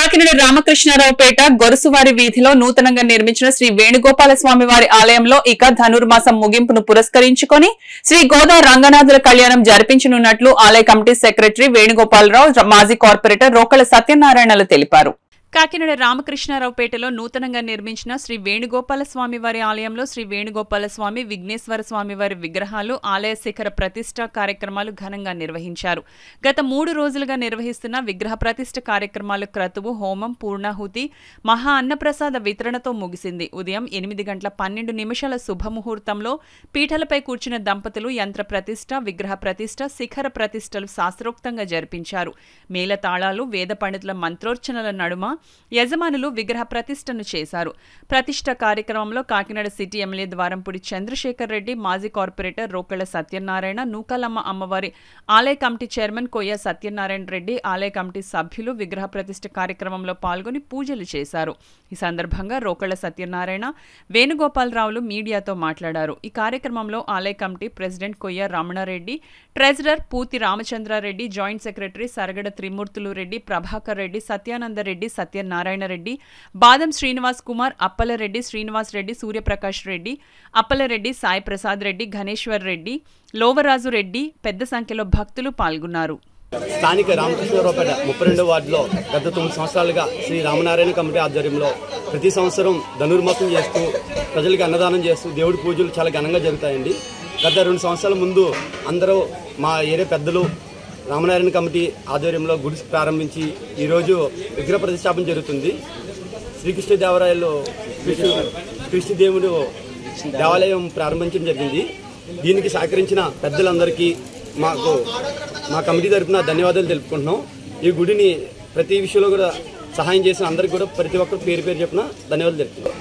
కాకినాడ రామకృష్ణారావుపేట గొరుసువారి వీధిలో నూతనంగా నిర్మించిన శ్రీ వేణుగోపాల స్వామి వారి ఆలయంలో ఇక ధనుర్మాసం ముగింపును పురస్కరించుకొని శ్రీ గోదా రంగనాథుల కళ్యాణం జరిపించనున్నట్లు ఆలయ కమిటీ సెక్రటరీ వేణుగోపాలరావు మాజీ కార్పొరేటర్ రోకల సత్యనారాయణలు తెలిపారు కాకినాడ రామకృష్ణారావుపేటలో నూతనంగా నిర్మించిన శ్రీ వేణుగోపాల స్వామి వారి ఆలయంలో శ్రీ వేణుగోపాల స్వామి విఘ్నేశ్వర స్వామి వారి విగ్రహాలు ఆలయ శిఖర ప్రతిష్ట కార్యక్రమాలు ఘనంగా నిర్వహించారు గత మూడు రోజులుగా నిర్వహిస్తున్న విగ్రహ ప్రతిష్ట కార్యక్రమాలు క్రతువు హోమం పూర్ణాహుతి మహా అన్నప్రసాద వితరణతో ముగిసింది ఉదయం ఎనిమిది గంటల పన్నెండు నిమిషాల శుభముహూర్తంలో పీఠలపై కూర్చున్న దంపతులు యంత్ర ప్రతిష్ట విగ్రహ ప్రతిష్ట శిఖర ప్రతిష్టలు శాస్త్రోక్తంగా జరిపించారు మేళతాళాలు వేద పండితుల మంత్రోర్చనల నడుమ యజమానులు విగ్రహ ప్రతిష్టను చేశారు ప్రతిష్ట కార్యక్రమంలో కాకినాడ సిటీ ఎమ్మెల్యే ద్వారంపూడి చంద్రశేఖర్ రెడ్డి మాజీ కార్పొరేటర్ రోకళ్ల సత్యనారాయణ నూకాలమ్మ అమ్మవారి ఆలయ కమిటీ చైర్మన్ కొయ్య సత్యనారాయణ రెడ్డి ఆలయ కమిటీ సభ్యులు విగ్రహ ప్రతిష్ట కార్యక్రమంలో పాల్గొని పూజలు చేశారు ఈ సందర్భంగా రోకళ్ల సత్యనారాయణ వేణుగోపాలరావులు మీడియాతో మాట్లాడారు ఈ కార్యక్రమంలో ఆలయ committee president Koyya Ramanareddy treasurer Puthi Ramachandrareddy joint secretary Saragada Trimurthulu Reddy Prabhakar Reddy Satyananda Reddy Satyanarayana Reddy Badam Srinivas Kumar Appalareddy Srinivas Reddy Suryaprakash Reddy Appalareddy Sai Prasad Reddy ఘనేశ్వర్ Reddy Lovaraju Reddy పెద్ద సంఖ్యలో భక్తులు పాల్గొన్నారు స్థానిక రామకృష్ణరావుపేట ముప్పై రెండో వార్డులో గత తొమ్మిది సంవత్సరాలుగా శ్రీ రామనారాయణ కమిటీ ఆధ్వర్యంలో ప్రతి సంవత్సరం ధనుర్మాసం చేస్తూ ప్రజలకు అన్నదానం చేస్తూ దేవుడి పూజలు చాలా ఘనంగా జరుగుతాయండి గత రెండు సంవత్సరాల ముందు అందరూ మా ఏరియా పెద్దలు రామనారాయణ కమిటీ ఆధ్వర్యంలో గుడి ప్రారంభించి ఈరోజు విగ్రహ ప్రతిష్టాపన జరుగుతుంది శ్రీకృష్ణదేవరాయలు కృష్ణ కృష్ణదేవుడు దేవాలయం ప్రారంభించడం జరిగింది దీనికి సహకరించిన పెద్దలందరికీ మాకు మా కమిటీ తరఫున ధన్యవాదాలు తెలుపుకుంటున్నాం ఈ గుడిని ప్రతి విషయంలో కూడా సహాయం చేసిన అందరికీ కూడా ప్రతి ఒక్కరు పేరు పేరు చెప్పిన ధన్యవాదాలు తెలుపుతున్నాం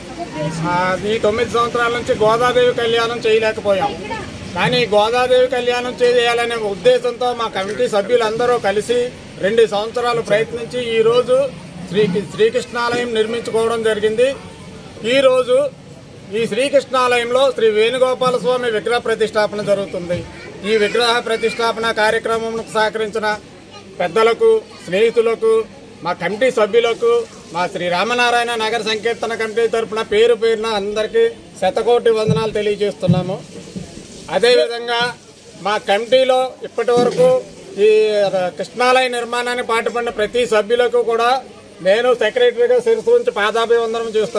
ఆ, ఈ తొమ్మిది సంవత్సరాల నుంచి గోదాదేవి కళ్యాణం చేయలేకపోయాం కానీ గోదాదేవి కళ్యాణం చేయాలనే ఉద్దేశంతో మా కమిటీ సభ్యులందరూ కలిసి రెండు సంవత్సరాలు ప్రయత్నించి ఈ రోజు శ్రీ శ్రీకృష్ణాలయం నిర్మించుకోవడం జరిగింది ఈ రోజు ఈ శ్రీకృష్ణాలయంలో శ్రీ వేణుగోపాల స్వామి విగ్రహ ప్రతిష్టాపన జరుగుతుంది ఈ విగ్రహ ప్రతిష్టాపన కార్యక్రమంకు సహకరించిన పెద్దలకు స్నేహితులకు మా కమిటీ సభ్యులకు మా శ్రీ రామనారాయణ నగర సంకీర్తన కమిటీ తరపున పేరు పేరున అందరికీ శతకోటి వందనాలు తెలియజేస్తున్నాము అదేవిధంగా మా కమిటీలో ఇప్పటి వరకు ఈ కృష్ణాలయ నిర్మాణాన్ని పాటుపడిన ప్రతి సభ్యులకు కూడా నేను సెక్రటరీగా శిరసు ఉంచి పాదాభివందనం చేస్తున్నాను